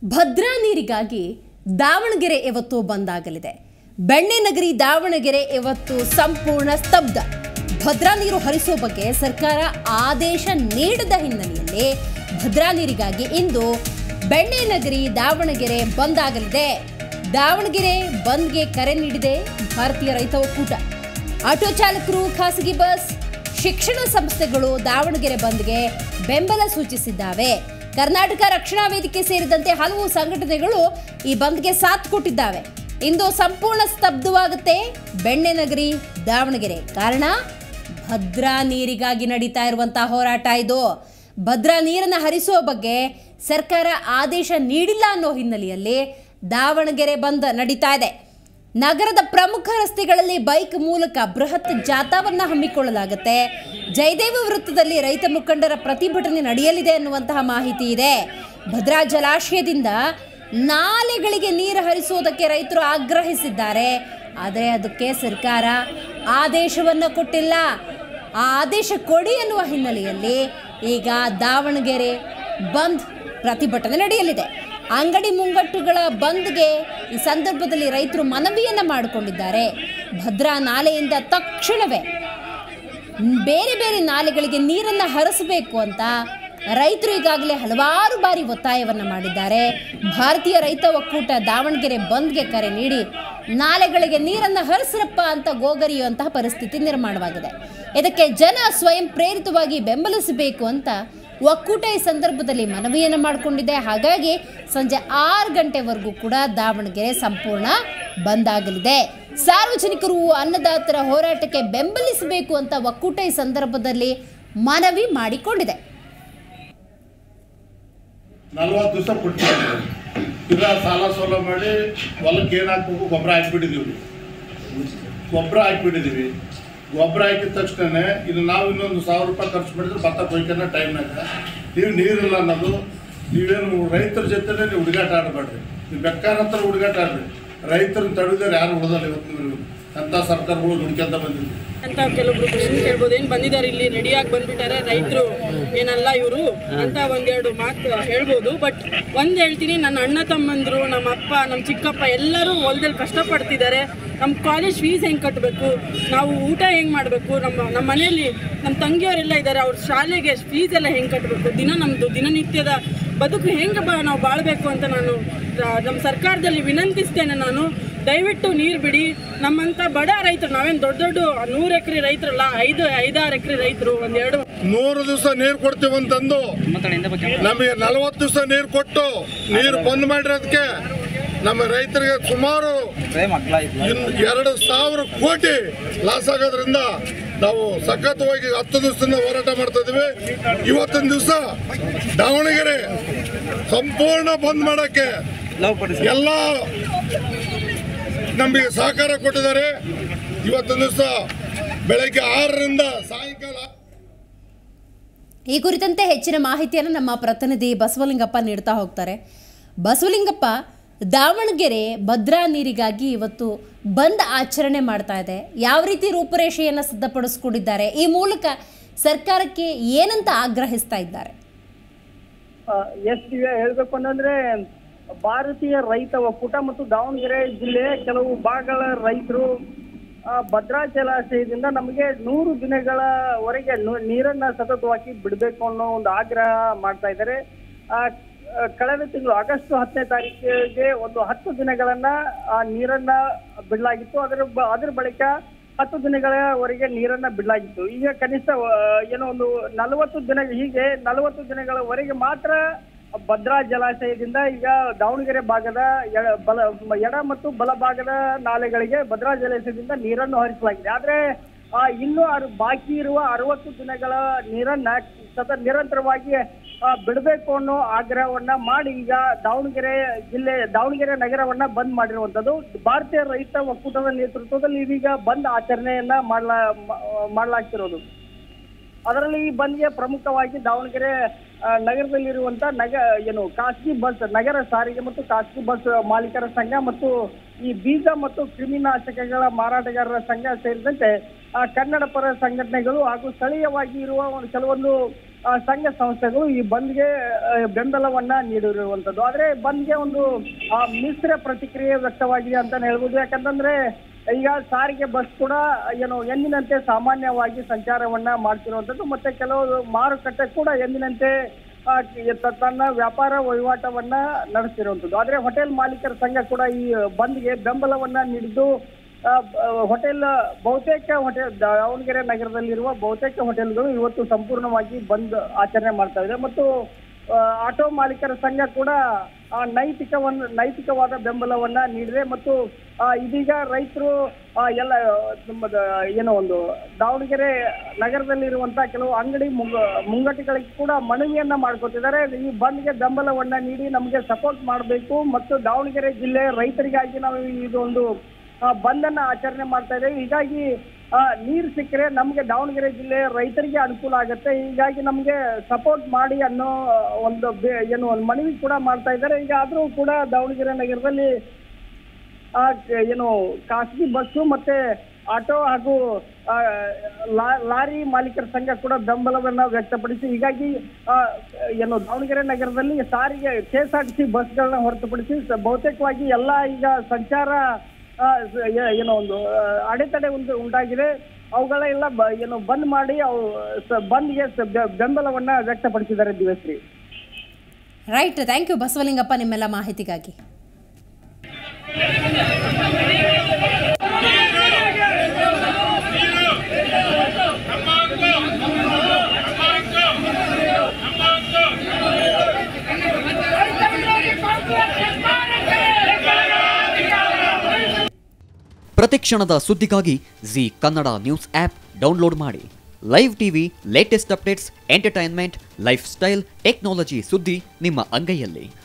ಭದ್ರಾ ನೀರಿಗಾಗಿ ದಾವಣಗೆರೆ ಇವತ್ತು ಬಂದಾಗಲಿದೆ ಬೆಣ್ಣೆ ನಗರಿ ದಾವಣಗೆರೆ ಇವತ್ತು ಸಂಪೂರ್ಣ ಸ್ತಬ್ಧ ಭದ್ರಾ ನೀರು ಹರಿಸೋ ಬಗ್ಗೆ ಸರ್ಕಾರ ಆದೇಶ ನೀಡದ ಹಿನ್ನೆಲೆಯಲ್ಲಿ ಭದ್ರಾ ನೀರಿಗಾಗಿ ಇಂದು ಬೆಣ್ಣೆ ನಗರಿ ದಾವಣಗೆರೆ ಬಂದಾಗಲಿದೆ ದಾವಣಗೆರೆ ಬಂದ್ಗೆ ಕರೆ ನೀಡಿದೆ ಭಾರತೀಯ ರೈತ ಒಕ್ಕೂಟ ಆಟೋ ಚಾಲಕರು ಖಾಸಗಿ ಬಸ್ ಶಿಕ್ಷಣ ಸಂಸ್ಥೆಗಳು ದಾವಣಗೆರೆ ಬಂದ್ಗೆ ಬೆಂಬಲ ಸೂಚಿಸಿದ್ದಾವೆ ಕರ್ನಾಟಕ ರಕ್ಷಣಾ ವೇದಿಕೆ ಸೇರಿದಂತೆ ಹಲವು ಸಂಘಟನೆಗಳು ಈ ಬಂದ್ಗೆ ಸಾಥ್ ಕೊಟ್ಟಿದ್ದಾವೆ ಇಂದು ಸಂಪೂರ್ಣ ಸ್ತಬ್ಧವಾಗುತ್ತೆ ಬೆಣ್ಣೆ ನಗರಿ ದಾವಣಗೆರೆ ಕಾರಣ ಭದ್ರಾ ನೀರಿಗಾಗಿ ನಡೀತಾ ಇರುವಂತಹ ಹೋರಾಟ ಇದು ಭದ್ರಾ ನೀರನ್ನು ಹರಿಸುವ ಬಗ್ಗೆ ಸರ್ಕಾರ ಆದೇಶ ನೀಡಿಲ್ಲ ಅನ್ನೋ ಹಿನ್ನೆಲೆಯಲ್ಲಿ ದಾವಣಗೆರೆ ಬಂದ್ ನಡೀತಾ ಇದೆ ನಗರದ ಪ್ರಮುಖ ರಸ್ತೆಗಳಲ್ಲಿ ಬೈಕ್ ಮೂಲಕ ಬೃಹತ್ ಜಾಥಾವನ್ನ ಹಮ್ಮಿಕೊಳ್ಳಲಾಗುತ್ತೆ ಜಯದೇವ ವೃತ್ತದಲ್ಲಿ ರೈತ ಮುಖಂಡರ ಪ್ರತಿಭಟನೆ ನಡೆಯಲಿದೆ ಅನ್ನುವಂತಹ ಮಾಹಿತಿ ಇದೆ ಭದ್ರಾ ಜಲಾಶಯದಿಂದ ನಾಲೆಗಳಿಗೆ ನೀರು ಹರಿಸುವುದಕ್ಕೆ ರೈತರು ಆಗ್ರಹಿಸಿದ್ದಾರೆ ಆದರೆ ಅದಕ್ಕೆ ಸರ್ಕಾರ ಆದೇಶವನ್ನು ಕೊಟ್ಟಿಲ್ಲ ಆ ಆದೇಶ ಕೊಡಿ ಅನ್ನುವ ಹಿನ್ನೆಲೆಯಲ್ಲಿ ಈಗ ದಾವಣಗೆರೆ ಬಂದ್ ಪ್ರತಿಭಟನೆ ನಡೆಯಲಿದೆ ಅಂಗಡಿ ಮುಂಗಟ್ಟುಗಳ ಬಂದ್ಗೆ ಈ ಸಂದರ್ಭದಲ್ಲಿ ರೈತರು ಮನವಿಯನ್ನ ಮಾಡಿಕೊಂಡಿದ್ದಾರೆ ಭದ್ರಾ ನಾಲೆಯಿಂದ ತಕ್ಷಣವೇ ಬೇರೆ ಬೇರೆ ನಾಲೆಗಳಿಗೆ ನೀರನ್ನು ಹರಿಸಬೇಕು ಅಂತ ರೈತರು ಈಗಾಗಲೇ ಹಲವಾರು ಬಾರಿ ಒತ್ತಾಯವನ್ನ ಮಾಡಿದ್ದಾರೆ ಭಾರತೀಯ ರೈತ ಒಕ್ಕೂಟ ದಾವಣಗೆರೆ ಬಂದ್ಗೆ ಕರೆ ನೀಡಿ ನಾಲೆಗಳಿಗೆ ನೀರನ್ನು ಹರಿಸ್ರಪ್ಪ ಅಂತ ಗೋಗರಿಯುವಂತಹ ಪರಿಸ್ಥಿತಿ ನಿರ್ಮಾಣವಾಗಿದೆ ಇದಕ್ಕೆ ಜನ ಸ್ವಯಂ ಪ್ರೇರಿತವಾಗಿ ಬೆಂಬಲಿಸಬೇಕು ಅಂತ ಒಕ್ಕೂಟ ಈ ಸಂದರ್ಭದಲ್ಲಿ ಮನವಿಯನ್ನು ಮಾಡಿಕೊಂಡಿದೆ ಹಾಗಾಗಿ ಸಂಜೆ ಆರು ಗಂಟೆವರೆಗೂ ಕೂಡ ದಾವಣಗೆರೆ ಸಂಪೂರ್ಣ ಬಂದ್ ಆಗಲಿದೆ ಸಾರ್ವಜನಿಕರು ಅನ್ನದಾತರ ಹೋರಾಟಕ್ಕೆ ಬೆಂಬಲಿಸಬೇಕು ಅಂತ ಒಕ್ಕೂಟ ಈ ಸಂದರ್ಭದಲ್ಲಿ ಮನವಿ ಮಾಡಿಕೊಂಡಿದೆ ನಲ್ವತ್ತು ದಿವಸ ಕೊಡ್ತೀವಿ ಇಲ್ಲ ಸಾಲ ಸೋಲ ಮಾಡಿ ಹೊಲಕ್ಕೆ ಏನು ಹಾಕ್ಬೇಕು ಗೊಬ್ಬರ ಹಾಕ್ಬಿಟ್ಟಿದ್ದೀವಿ ಗೊಬ್ಬರ ಹಾಕ್ಬಿಟ್ಟಿದ್ದೀವಿ ಗೊಬ್ಬರ ಹಾಕಿದ ತಕ್ಷಣ ಇದು ನಾವು ಇನ್ನೊಂದು ಸಾವಿರ ರೂಪಾಯಿ ಖರ್ಚು ಮಾಡಿದ್ರೆ ಭತ್ತ ಕೊಯ್ಕನ್ನ ಟೈಮ್ನಾಗ ನೀವು ನೀರಿಲ್ಲ ಅನ್ನೋದು ನೀವೇನು ರೈತರ ಜೊತೆನೇ ನೀವು ಹುಡುಗಾಟ ಆಡಬೇಡ್ರಿ ನೀವು ಬೆಕ್ಕಾರಂತರ ಹುಡುಗಾಟ ಆಡ್ರಿ ರೈತರನ್ನ ತಡೆದ್ರೆ ಯಾರು ಉಳಿದಲ್ಲ ಇವತ್ತು ಅಂತ ಸರ್ಕಾರಗಳು ನುಡ್ಕೊಂತ ಬಂದಿದ್ವಿ ಅಂತ ಕೆಲವೊಬ್ರು ಕ್ವಶನ್ ಕೇಳ್ಬೋದು ಏನ್ ಬಂದಿದ್ದಾರೆ ಇಲ್ಲಿ ರೆಡಿಯಾಗಿ ಬಂದ್ಬಿಟ್ಟಾರೆ ರೈತರು ಏನಲ್ಲ ಇವರು ಅಂತ ಒಂದೆರಡು ಮಾತು ಹೇಳ್ಬೋದು ಬಟ್ ಒಂದ್ ಹೇಳ್ತೀನಿ ನನ್ನ ಅಣ್ಣ ತಮ್ಮಂದ್ರು ನಮ್ಮ ಅಪ್ಪ ನಮ್ಮ ಚಿಕ್ಕಪ್ಪ ಎಲ್ಲರೂ ಹೊಲದಲ್ಲಿ ಕಷ್ಟಪಡ್ತಿದ್ದಾರೆ ನಮ್ಮ ಕಾಲೇಜ್ ಫೀಸ್ ಹೆಂಗೆ ಕಟ್ಟಬೇಕು ನಾವು ಊಟ ಹೆಂಗೆ ಮಾಡಬೇಕು ನಮ್ಮ ನಮ್ಮ ಮನೆಯಲ್ಲಿ ನಮ್ಮ ತಂಗಿಯವರೆಲ್ಲ ಇದ್ದಾರೆ ಅವ್ರ ಶಾಲೆಗೆ ಫೀಸ್ ಎಲ್ಲ ಹೆಂಗೆ ಕಟ್ಟಬೇಕು ದಿನ ನಮ್ಮದು ದಿನನಿತ್ಯದ ಬದುಕು ಹೆಂಗೆ ಬಾ ನಾವು ಬಾಳಬೇಕು ಅಂತ ನಾನು ರ- ನಮ್ಮ ಸರ್ಕಾರದಲ್ಲಿ ವಿನಂತಿಸ್ತೇನೆ ನಾನು ದಯವಿಟ್ಟು ನೀರು ಬಿಡಿ ನಮ್ಮಂಥ ಬಡ ರೈತರು ನಾವೇನು ದೊಡ್ಡ ದೊಡ್ಡ ನೂರು ಎಕರೆ ರೈತರಲ್ಲ ಐದು ಐದಾರು ಎಕರೆ ರೈತರು ಒಂದೆರಡು ನೂರು ದಿವಸ ನೀರು ಕೊಡ್ತೀವಿ ಅಂತಂದು ನಮಗೆ ನಲವತ್ತು ದಿವಸ ನೀರು ಕೊಟ್ಟು ನೀರು ಬಂದ್ ಮಾಡಿರೋದಕ್ಕೆ ನಮ್ಮ ರೈತರಿಗೆ ಸುಮಾರು ಇನ್ ಎರಡು ಸಾವಿರ ಕೋಟಿ ಲಾಸ್ ಆಗೋದ್ರಿಂದ ನಾವು ಸಖತ್ವಾಗಿ ಹತ್ತು ದಿವಸದಿಂದ ಹೋರಾಟ ಮಾಡ್ತಾ ಇದೀವಿ ಇವತ್ತಿನ ದಿವಸ ದಾವಣಗೆರೆ ಸಂಪೂರ್ಣ ಬಂದ್ ಮಾಡಕ್ಕೆ ಎಲ್ಲ ನಮಗೆ ಸಹಕಾರ ಕೊಟ್ಟಿದ್ದಾರೆ ಇವತ್ತಿನ ದಿವಸ ಬೆಳಗ್ಗೆ ಆರರಿಂದ ಸಾಯಂಕಾಲ ಈ ಕುರಿತಂತೆ ಹೆಚ್ಚಿನ ಮಾಹಿತಿಯನ್ನು ನಮ್ಮ ಪ್ರತಿನಿಧಿ ಬಸವಲಿಂಗಪ್ಪ ನೀಡ್ತಾ ಹೋಗ್ತಾರೆ ಬಸವಲಿಂಗಪ್ಪ ದಾವಣಗೆರೆ ಭದ್ರಾ ನೀರಿಗಾಗಿ ಇವತ್ತು ಬಂದ್ ಆಚರಣೆ ಮಾಡ್ತಾ ಇದೆ ಯಾವ ರೀತಿ ರೂಪುರೇಷೆಯನ್ನು ಸಿದ್ಧಪಡಿಸ್ಕೊಂಡಿದ್ದಾರೆ ಈ ಮೂಲಕ ಸರ್ಕಾರಕ್ಕೆ ಏನಂತ ಆಗ್ರಹಿಸ್ತಾ ಇದ್ದಾರೆ ಎಸ್ ಹೇಳ್ಬೇಕು ಅಂತಂದ್ರೆ ಭಾರತೀಯ ರೈತ ಒಕ್ಕೂಟ ಮತ್ತು ದಾವಣಗೆರೆ ಜಿಲ್ಲೆಯ ಕೆಲವು ಭಾಗಗಳ ರೈತರು ಆ, ಭದ್ರಾ ಜಲಾಶಯದಿಂದ ನಮಗೆ ನೂರು ದಿನಗಳವರೆಗೆ ನು- ನೀರನ್ನ ಸತತವಾಗಿ ಬಿಡಬೇಕು ಅನ್ನೋ ಒಂದು ಆಗ್ರಹ ಮಾಡ್ತಾ ಇದ್ದಾರೆ ಆ, ಆ, ಕಳೆದ ತಿಂಗಳು ಆಗಸ್ಟ್ ಹತ್ತನೇ ತಾರೀಕಿಗೆ ಒಂದು ಹತ್ತು ದಿನಗಳನ್ನ ಆ ನೀರನ್ನ ಬಿಡಲಾಗಿತ್ತು ಅದರ ಬ- ಅದರ ಬಳಿಕ ಹತ್ತು ದಿನಗಳವರೆಗೆ ನೀರನ್ನ ಬಿಡಲಾಗಿತ್ತು ಈಗ ಕನಿಷ್ಠ ಆ, ಏನೋ ಒಂದು ನಲವತ್ತು ದಿನ ಹೀಗೆ ನಲವತ್ತು ದಿನಗಳವರೆಗೆ ಮಾತ್ರ ಭದ್ರಾ ಜಲಾಶಯದಿಂದ ಈಗ ದಾವಣಗೆರೆ ಭಾಗದ ಎಡ ಬಲ ಎಡ ಮತ್ತು ಬಲ ಭಾಗದ ನಾಲೆಗಳಿಗೆ ಭದ್ರಾ ಜಲಾಶಯದಿಂದ ನೀರನ್ನು ಹರಿಸಲಾಗಿದೆ ಆದ್ರೆ ಆ, ಇನ್ನೂ ಅರ್- ಬಾಕಿ ಇರುವ ಅರವತ್ತು ದಿನಗಳ ನೀರನ್ನ ಸತ ನಿರಂತರವಾಗಿ ಆ, ಬಿಡಬೇಕು ಅನ್ನೋ ಆಗ್ರಹವನ್ನ ಮಾಡಿ ಈಗ ದಾವಣಗೆರೆ ಜಿಲ್ಲೆ ದಾವಣಗೆರೆ ನಗರವನ್ನ ಬಂದ್ ಮಾಡಿರುವಂತದ್ದು ಭಾರತೀಯ ರೈತ ಒಕ್ಕೂಟದ ನೇತೃತ್ವದಲ್ಲಿ ಇದೀಗ ಬಂದ್ ಆಚರಣೆಯನ್ನ ಮಾಡ್ಲಾ ಮಾ- ಮಾಡ್ಲಾಗ್ತಿರೋದು ಅದರಲ್ಲಿ ಈ ಬಂದ್ಗೆ ಪ್ರಮುಖವಾಗಿ ದಾವಣಗೆರೆ ಆ, ನಗರದಲ್ಲಿರುವಂತ ನಗ ಏನು ಖಾಸಗಿ ಬಸ್ ನಗರ ಸಾರಿಗೆ ಮತ್ತು ಖಾಸಗಿ ಬಸ್ ಮಾಲೀಕರ ಸಂಘ ಮತ್ತು ಈ ಬೀಜ ಮತ್ತು ಕ್ರಿಮಿನಾಶಕಗಳ ಮಾರಾಟಗಾರರ ಸಂಘ ಸೇರಿದಂತೆ ಆ, ಕನ್ನಡ ಪರ ಸಂಘಟನೆಗಳು ಹಾಗೂ ಸ್ಥಳೀಯವಾಗಿ ಇರುವ ಒಂದು ಕೆಲವೊಂದು ಆ, ಸಂಘ ಸಂಸ್ಥೆಗಳು ಈ ಬಂದ್ಗೆ ಆ, ಬೆಂಬಲವನ್ನ ನೀಡಿರುವಂತದ್ದು ಆದ್ರೆ ಬಂದ್ಗೆ ಒಂದು ಆ, ಮಿಶ್ರ ಪ್ರತಿಕ್ರಿಯೆ ವ್ಯಕ್ತವಾಗಿದೆ ಅಂತಾನೆ ಹೇಳ್ಬೋದು ಯಾಕಂತಂದ್ರೆ ಈಗ ಸಾರಿಗೆ ಬಸ್ ಕೂಡ ಏನು ಎಂದಿನಂತೆ ಸಾಮಾನ್ಯವಾಗಿ ಸಂಚಾರವನ್ನ ಮಾಡ್ತಿರುವಂತದ್ದು ಮತ್ತೆ ಕೆಲವು ಮಾರುಕಟ್ಟೆ ಕೂಡ ಎಂದಿನಂತೆ ಆ, ತ- ತನ್ನ ವ್ಯಾಪಾರ ವಹಿವಾಟವನ್ನ ನಡೆಸ್ತಿರುವಂತದ್ದು ಆದ್ರೆ ಹೋಟೆಲ್ ಮಾಲೀಕರ ಸಂಘ ಕೂಡ ಈ ಬಂದ್ಗೆ ಬೆಂಬಲವನ್ನ ನೀಡಿದ್ದು ಆ, ಬ- ಹೋಟೆಲ್ ಬಹುತೇಕ ಹೋಟೆಲ್ ದಾವಣಗೆರೆ ನಗರದಲ್ಲಿರುವ ಬಹುತೇಕ ಹೋಟೆಲ್ಗಳು ಇವತ್ತು ಸಂಪೂರ್ಣವಾಗಿ ಬಂದ್ ಆಚರಣೆ ಮಾಡ್ತಾ ಇದೆ ಮತ್ತು ಆ, ಆಟೋ ಮಾಲೀಕರ ಸಂಘ ಕೂಡ ಆ ನೈತಿಕವನ್ನು ನೈತಿಕವಾದ ಬೆಂಬಲವನ್ನ ನೀಡಿದೆ ಮತ್ತು ಆ, ಇದೀಗ ರೈತರು ಎಲ್ಲ ನಮ್ಮದ ಏನೋ ಒಂದು ದಾವಣಗೆರೆ ನಗರದಲ್ಲಿರುವಂತ ಕೆಲವು ಅಂಗಡಿ ಮುಂಗ ಮುಂಗಟ್ಟುಗಳಿಗೆ ಕೂಡ ಮನವಿಯನ್ನ ಮಾಡ್ಕೊತಿದ್ದಾರೆ ಈ ಬಂದ್ಗೆ ಬೆಂಬಲವನ್ನ ನೀಡಿ ನಮಗೆ ಸಪೋರ್ಟ್ ಮಾಡಬೇಕು ಮತ್ತು ದಾವಣಗೆರೆ ಜಿಲ್ಲೆ ರೈತರಿಗಾಗಿ ನಾವು ಇದೊಂದು ಆ, ಬಂದನ್ನ ಆಚರಣೆ ಮಾಡ್ತಾ ಇದ್ದೇವೆ ಹೀಗಾಗಿ ಆ, ನೀರು ಸಿಕ್ಕರೆ ನಮಗೆ ದಾವಣಗೆರೆ ಜಿಲ್ಲೆ ರೈತರಿಗೆ ಅನುಕೂಲ ಆಗುತ್ತೆ ಹೀಗಾಗಿ ನಮಗೆ ಸಪೋರ್ಟ್ ಮಾಡಿ ಅನ್ನೋ ಒಂದು ಬೆ- ಏನು ಒಂದು ಮನವಿ ಕೂಡ ಮಾಡ್ತಾ ಇದ್ದಾರೆ ಈಗ ಆದರೂ ಕೂಡ ದಾವಣಗೆರೆ ನಗರದಲ್ಲಿ ಆ, ಕ- ಏನು ಖಾಸಗಿ ಬಸ್ಸು ಮತ್ತೆ ಆಟೋ ಹಾಗೂ ಆ, ಲಾ- ಲಾರಿ ಮಾಲೀಕರ ಸಂಘ ಕೂಡ ಬೆಂಬಲವನ್ನ ವ್ಯಕ್ತಪಡಿಸಿ ಹೀಗಾಗಿ ಆ, ಏನು ದಾವಣಗೆರೆ ನಗರದಲ್ಲಿ ಸಾರಿಗೆ K S R T C ಬಸ್ಗಳನ್ನ ಹೊರತುಪಡಿಸಿ ಸ- ಬಹುತೇಕವಾಗಿ ಎಲ್ಲ ಈಗ ಸಂಚಾರ ಆ, ಸ- ಏ- ಏನೋ ಒಂದು ಆ, ಅಡೆತಡೆ ಒಂದು ಉಂಟಾಗಿದೆ ಅವುಗಳೆಲ್ಲ ಬ ಏನು ಬಂದ್ ಮಾಡಿ ಅವು ಸ- ಬಂದ್ಗೆ ಸ- ಬೆ- ಬೆಂಬಲವನ್ನ ವ್ಯಕ್ತಪಡಿಸಿದ್ದಾರೆ ದಿವಸ್ರಿ ರೈಟ್ ಥ್ಯಾಂಕ್ ಯು ಬಸವಲಿಂಗಪ್ಪ ನಿಮ್ಮೆಲ್ಲ ಮಾಹಿತಿಗಾಗಿ ಪ್ರತಿಕ್ಷಣದ ಸುದ್ದಿಗಾಗಿ Zee Kannada news app download ಮಾಡಿ live TV latest updates entertainment lifestyle technology ಸುದ್ದಿ ನಿಮ್ಮ ಅಂಗೈಯಲ್ಲಿ